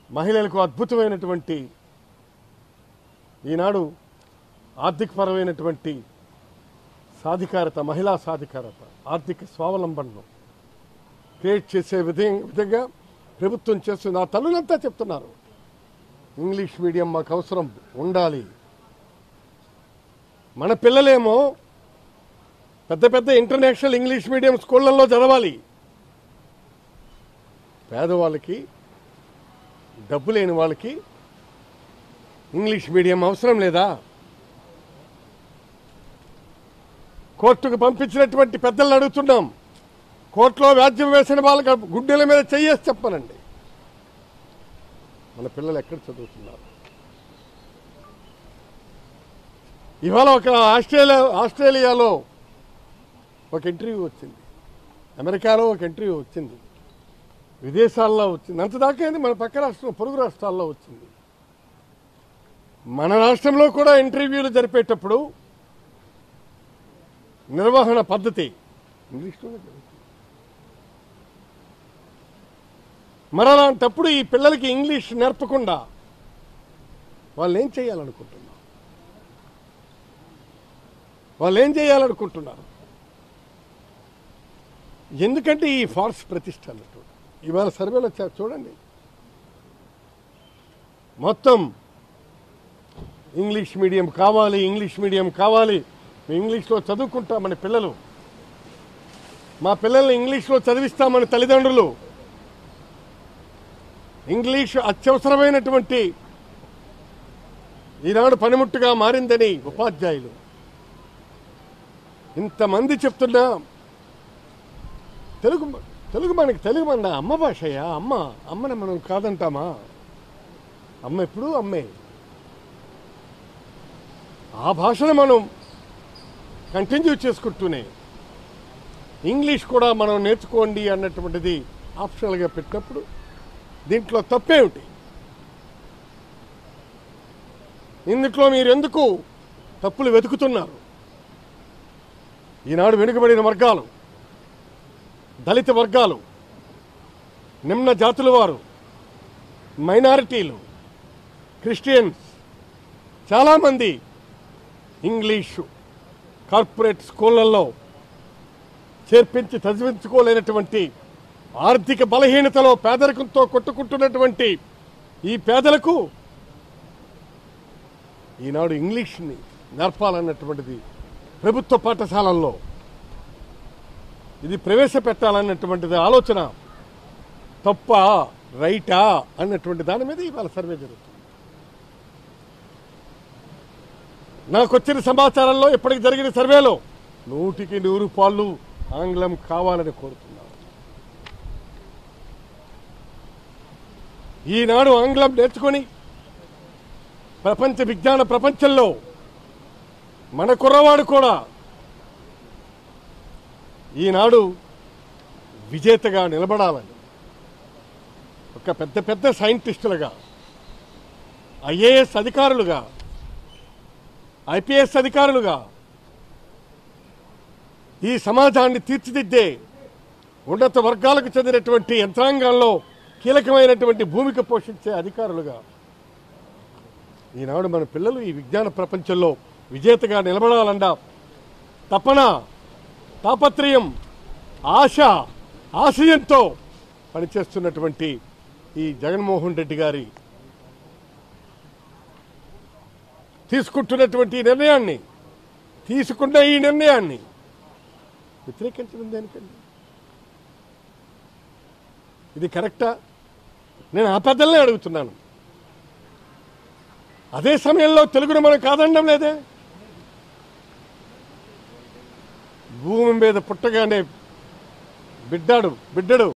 మహిళలకు అద్భుతమైనటువంటి ఈనాడు ఆర్థికపరమైనటువంటి సాధికారత మహిళా సాధికారత ఆర్థిక స్వావలంబనను క్రియేట్ చేసే విధంగా విధంగా ప్రభుత్వం చేస్తుంది ఆ తల్లులంతా చెప్తున్నారు ఇంగ్లీష్ మీడియం మాకు అవసరం ఉండాలి మన పిల్లలేమో పెద్ద పెద్ద ఇంటర్నేషనల్ ఇంగ్లీష్ మీడియం స్కూళ్ళల్లో చదవాలి పేదవాళ్ళకి డబ్బు లేని వాళ్ళకి ఇంగ్లీష్ మీడియం అవసరం లేదా కోర్టుకు పంపించినటువంటి పెద్దలను అడుగుతున్నాం కోర్టులో వ్యాజ్యం వేసిన వాళ్ళకి గుడ్డెల మీద చెయ్యేసి చెప్పనండి మన పిల్లలు ఎక్కడ చదువుతున్నారు ఇవాళ ఒక ఆస్ట్రేలియా ఆస్ట్రేలియాలో ఒక ఇంటర్వ్యూ వచ్చింది అమెరికాలో ఒక ఇంటర్వ్యూ వచ్చింది విదేశాల్లో వచ్చింది అంతదాకా ఏంది మన పక్క రాష్ట్రం పొరుగు రాష్ట్రాల్లో వచ్చింది మన రాష్ట్రంలో కూడా ఇంటర్వ్యూలు జరిపేటప్పుడు నిర్వహణ పద్ధతి ఇంగ్లీష్లోనే జరుగుతుంది మరలాంటప్పుడు ఈ పిల్లలకి ఇంగ్లీష్ నేర్పకుండా వాళ్ళు ఏం చేయాలనుకుంటున్నారు వాళ్ళు ఏం చేయాలనుకుంటున్నారు ఎందుకంటే ఈ ఫాల్స్ ప్రతిష్ట అన్నట్టు ఇవాళ సర్వేలో చ- చూడండి మొత్తం ఇంగ్లీష్ మీడియం కావాలి ఇంగ్లీష్ మీడియం కావాలి మేము ఇంగ్లీష్లో చదువుకుంటామని పిల్లలు మా పిల్లల్ని ఇంగ్లీష్లో చదివిస్తామని తల్లిదండ్రులు ఇంగ్లీష్ అత్యవసరమైనటువంటి ఈనాడు పనిముట్టుగా మారిందని ఉపాధ్యాయులు ఇంతమంది చెప్తున్నా తెలుగు తెలుగు మనకి తెలుగు మన అమ్మ భాషయా అమ్మ అమ్మని మనం కాదంటామా అమ్మ ఎప్పుడు అమ్మే ఆ భాషను మనం కంటిన్యూ చేసుకుంటూనే ఇంగ్లీష్ కూడా మనం నేర్చుకోండి అన్నటువంటిది ఆప్షనల్గా పెట్టినప్పుడు దీంట్లో తప్పేమిటి ఇందులో మీరు ఎందుకు తప్పులు వెతుకుతున్నారు ఈనాడు వెనుకబడిన వర్గాలు దళిత వర్గాలు నిమ్న జాతుల వారు మైనారిటీలు క్రిస్టియన్స్ చాలామంది ఇంగ్లీషు కార్పొరేట్ స్కూళ్ళల్లో చేర్పించి చదివించుకోలేనటువంటి ఆర్థిక బలహీనతలో పేదరికంతో కొట్టుకుంటున్నటువంటి ఈ పేదలకు ఈనాడు ఇంగ్లీష్ని నేర్పాలన్నటువంటిది ప్రభుత్వ పాఠశాలల్లో ఇది ప్రవేశపెట్టాలన్నటువంటిది ఆలోచన తప్ప రైటా అన్నటువంటి దాని మీద ఇవాళ సర్వే జరుగుతుంది నాకు వచ్చిన సమాచారంలో ఇప్పటికి జరిగిన సర్వేలో నూటికి నూరు పాళ్ళు ఆంగ్లం కావాలని కోరుతున్నాను ఈనాడు ఆంగ్లం నేర్చుకొని ప్రపంచ విజ్ఞాన ప్రపంచంలో మన కుర్రవాడు కూడా ఈనాడు విజేతగా నిలబడాలని ఒక పెద్ద పెద్ద సైంటిస్టులుగా ఐఏఎస్ అధికారులుగా ఐపీఎస్ అధికారులుగా ఈ సమాజాన్ని తీర్చిదిద్దే ఉన్నత వర్గాలకు చెందినటువంటి యంత్రాంగాల్లో కీలకమైనటువంటి భూమిక పోషించే అధికారులుగా ఈనాడు మన పిల్లలు ఈ విజ్ఞాన ప్రపంచంలో విజేతగా నిలబడాలన్నా తపన తాపత్రయం ఆశ ఆశయంతో పనిచేస్తున్నటువంటి ఈ జగన్మోహన్ రెడ్డి గారి తీసుకుంటున్నటువంటి ఈ నిర్ణయాన్ని తీసుకున్న ఈ నిర్ణయాన్ని వ్యతిరేకించడం దేనికండి ఇది కరెక్టా నేను ఆ పెద్దలనే అడుగుతున్నాను అదే సమయంలో తెలుగును మనం కాదనడం లేదే భూమి మీద పుట్టగానే బిడ్డాడు బిడ్డడు